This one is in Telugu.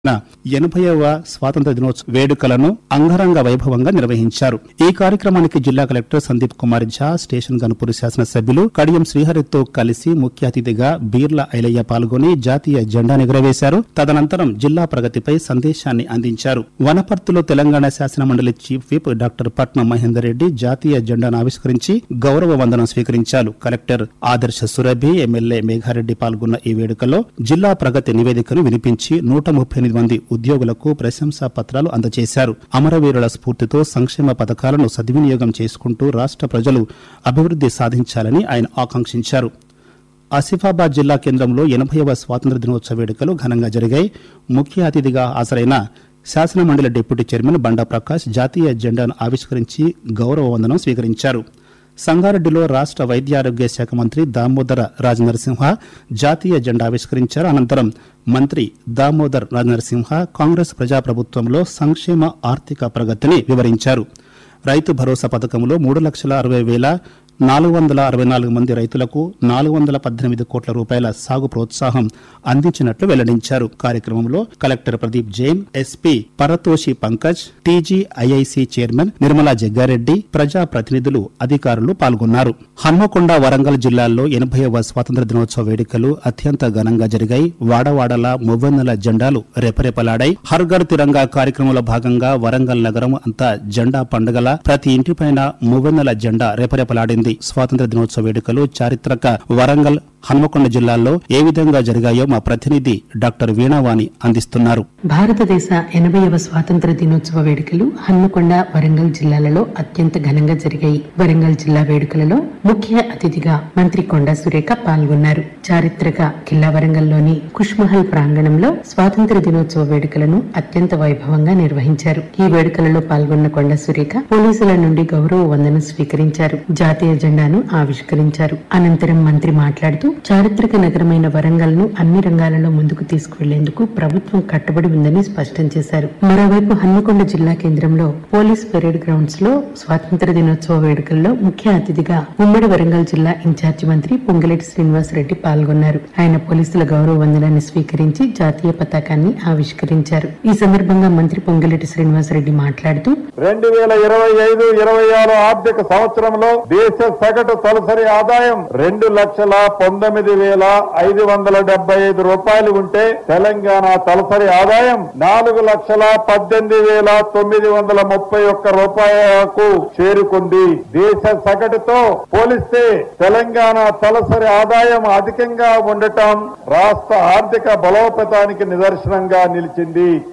ఎనభైవ స్వాతంత్ర దినోత్సవ వేడుకలను అంగరంగ వైభవంగా నిర్వహించారు ఈ కార్యక్రమానికి జిల్లా కలెక్టర్ సందీప్ కుమార్ ఝా స్టేషన్ గన్పూర్ శాసనసభ్యులు కడియం శ్రీహరితో కలిసి ముఖ్య అతిథిగా బీర్ల ఐలయ్య పాల్గొని జాతీయ జెండా ఎగురవేశారు తదనంతరం జిల్లా ప్రగతిపై సందేశాన్ని అందించారు వనపర్తిలో తెలంగాణ శాసన మండలి చీఫ్ విప్ డాక్టర్ పట్నం మహేందర్ రెడ్డి జాతీయ జెండాను ఆవిష్కరించి గౌరవ వందనం స్వీకరించారు కలెక్టర్ ఆదర్శ సురభి ఎమ్మెల్యే మేఘారెడ్డి పాల్గొన్న ఈ వేడుకలో జిల్లా ప్రగతి నివేదికను వినిపించి నూట ముప్పై ఎనిమిది మంది ఉద్యోగులకు ప్రశంసా పత్రాలు అందజేశారు అమరవీరుల స్ఫూర్తితో సంక్షేమ పథకాలను సద్వినియోగం చేసుకుంటూ రాష్ట్ర ప్రజలు అభివృద్ధి సాధించాలని ఆయన ఆకాంక్షించారు ఆసిఫాబాద్ జిల్లా కేంద్రంలో ఎనభైవ స్వాతంత్ర దినోత్సవ వేడుకలు ఘనంగా జరిగాయి ముఖ్య అతిథిగా హాజరైన శాసన మండలి డిప్యూటీ చైర్మన్ బండా ప్రకాష్ జాతీయ జెండాను ఆవిష్కరించి గౌరవ వందనం స్వీకరించారు సంగారెడ్డిలో రాష్ట్ర వైద్యారోగ్య శాఖ మంత్రి దామోదర రాజనరసింహ జాతీయ జెండా ఆవిష్కరించారు అనంతరం మంత్రి దామోదర్ రాజనరసింహ కాంగ్రెస్ ప్రజాప్రభుత్వంలో సంక్షేమ ఆర్థిక ప్రగతిని వివరించారు రైతు భరోసా పథకంలో మూడు లక్షల అరవై వేల నాలుగు వందల అరవై నాలుగు మంది రైతులకు నాలుగు వందల పద్దెనిమిది కోట్ల రూపాయల సాగు ప్రోత్సాహం అందించినట్లు వెల్లడించారు కార్యక్రమంలో collector Pradeep Jain SP Paritosh Pankaj TGIIC chairman Nirmala Jaggareddy ప్రజా ప్రతినిధులు అధికారులు పాల్గొన్నారు హన్మకొండ వరంగల్ జిల్లాల్లో ఎనభైవ స్వాతంత్ర దినోత్సవ వేడుకలు అత్యంత ఘనంగా జరిగాయి వాడవాడల మువ్వెన్నెల జెండాలు రెపరెపలాడాయి హర్ఘర్ తిరంగా కార్యక్రమంలో భాగంగా వరంగల్ నగరం అంతా జెండా పండుగల ప్రతి ఇంటిపైన మువ్వెన్నెల జెండా రెపరెపలాడింది స్వాతంత్ర దినోత్సవ వేడుకలు చారిత్రక వరంగల్ హన్మకొండ జిల్లాల్లో ఏ విధంగా జరిగాయో మా ప్రతినిధి డాక్టర్ వీణావాణి అందిస్తున్నారు భారతదేశ ఎనభైవ స్వాతంత్ర దినోత్సవ వేడుకలు హన్మకొండ వరంగల్ జిల్లాలలో అత్యంత ఘనంగా జరిగాయి వరంగల్ జిల్లా వేడుకలలో ముఖ్య అతిథిగా మంత్రి కొండా సురేఖ పాల్గొన్నారు చారిత్రక కిల్లా వరంగల్లోని కుష్మహల్ ప్రాంగణంలో స్వాతంత్ర దినోత్సవ వేడుకలను అత్యంత వైభవంగా నిర్వహించారు ఈ వేడుకలలో పాల్గొన్న కొండ సురేఖ పోలీసుల నుండి గౌరవ వందనం స్వీకరించారు జాతీయ జెండాను ఆవిష్కరించారు అనంతరం మంత్రి మాట్లాడుతూ చారిత్రక నగరమైన వరంగల్ ను అన్ని రంగాలలో ముందుకు తీసుకువెళ్లేందుకు ప్రభుత్వం కట్టుబడి ఉందని స్పష్టం చేశారు మరోవైపు హన్మకొండ జిల్లా కేంద్రంలో పోలీస్ పెరేడ్ గ్రౌండ్స్ లో స్వాతంత్ర దినోత్సవ వేడుకల్లో ముఖ్య అతిథిగా ఉమ్మడి వరంగల్ జిల్లా ఇన్ఛార్జి మంత్రి పొంగిరెడ్డి శ్రీనివాస్ రెడ్డి పాల్గొన్నారు ఆయన పోలీసుల గౌరవ వందనాన్ని స్వీకరించి జాతీయ పతాకాన్ని ఆవిష్కరించారు ఈ సందర్భంగా మంత్రి పొంగిరెడ్డి శ్రీనివాస్ రెడ్డి మాట్లాడుతూ రెండు వేల ఇరవై ఐదు ఇరవై ఆరు ఆర్థిక సంవత్సరంలో దేశ సగటు తలసరి ఆదాయం రెండు లక్షల పంతొమ్మిది వేల ఐదు వందల డెబ్బై ఐదు రూపాయలు ఉంటే తెలంగాణ తలసరి ఆదాయం నాలుగు లక్షల పద్దెనిమిది వేల తొమ్మిది వందల ముప్పై ఒక్క రూపాయలకు చేరుకుంది దేశ సగటుతో పోలిస్తే తెలంగాణ తలసరి ఆదాయం అధికంగా ఉండటం రాష్ట్ర ఆర్థిక బలోపేతానికి నిదర్శనంగా నిలిచింది